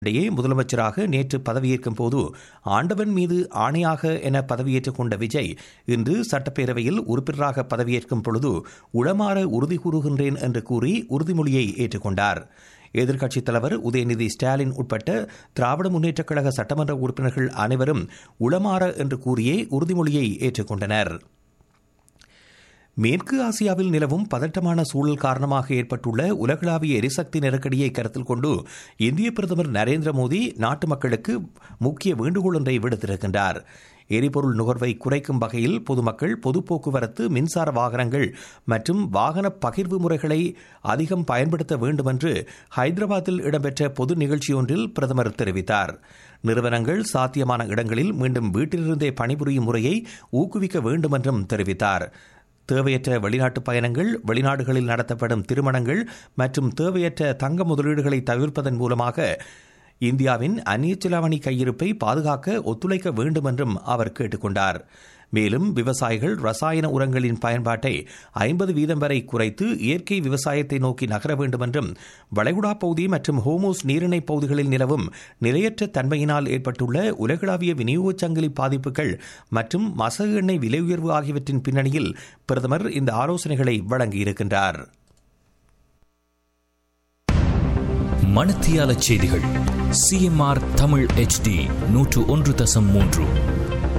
இடையே முதலமைச்சராக நேற்று பதவியேற்கும் போது ஆண்டவன் மீது ஆணையாக என பதவியேற்றுக் கொண்ட விஜய் இன்று சட்டப்பேரவையில் உறுப்பினராக பதவியேற்கும் பொழுது உளமாற உறுதி கூறுகின்றேன் என்று கூறி உறுதிமொழியை ஏற்றுக்கொண்டார் எதிர்க்கட்சித் தலைவர் உதயநிதி ஸ்டாலின் உட்பட்ட திராவிட முன்னேற்றக் கழக சட்டமன்ற உறுப்பினர்கள் அனைவரும் உளமாற என்று கூறியே உறுதிமொழியை ஏற்றுக்கொண்டனர் மேற்கு ஆசியாவில் நிலவும் பதட்டமான சூழல் காரணமாக ஏற்பட்டுள்ள உலகளாவிய எரிசக்தி நெருக்கடியை கருத்தில் கொண்டு இந்திய பிரதமர் நரேந்திர மோடி நாட்டு மக்களுக்கு முக்கிய வேண்டுகோள் ஒன்றை விடுத்திருக்கின்றார் எரிபொருள் நுகர்வை குறைக்கும் வகையில் பொதுமக்கள் பொது போக்குவரத்து மின்சார வாகனங்கள் மற்றும் வாகன பகிர்வு முறைகளை அதிகம் பயன்படுத்த வேண்டும் என்று ஹைதராபாத்தில் இடம்பெற்ற பொது நிகழ்ச்சியொன்றில் பிரதமர் தெரிவித்தார் நிறுவனங்கள் சாத்தியமான இடங்களில் மீண்டும் வீட்டிலிருந்தே பணிபுரியும் முறையை ஊக்குவிக்க வேண்டும் என்றும் தெரிவித்தார் தேவையற்ற வெளிநாட்டு பயணங்கள் வெளிநாடுகளில் நடத்தப்படும் திருமணங்கள் மற்றும் தேவையற்ற தங்க முதலீடுகளை தவிர்ப்பதன் மூலமாக இந்தியாவின் அந்நிய செலாவணி கையிருப்பை பாதுகாக்க ஒத்துழைக்க வேண்டும் என்றும் அவர் கேட்டுக்கொண்டார் மேலும் விவசாயிகள் ரசாயன உரங்களின் பயன்பாட்டை ஐம்பது வீதம் வரை குறைத்து இயற்கை விவசாயத்தை நோக்கி நகர வேண்டும் என்றும் வளைகுடா பகுதி மற்றும் ஹோமோஸ் நீரிணை பகுதிகளில் நிலவும் நிலையற்ற தன்மையினால் ஏற்பட்டுள்ள உலகளாவிய விநியோகச் சங்கிலி பாதிப்புகள் மற்றும் மசகு எண்ணெய் விலை உயர்வு ஆகியவற்றின் பின்னணியில் பிரதமர் இந்த ஆலோசனைகளை வழங்கியிருக்கின்றார் மணத்தியால செய்திகள் சிஎம்ஆர் தமிழ் எச்டி நூற்று ஒன்று தசம் மூன்று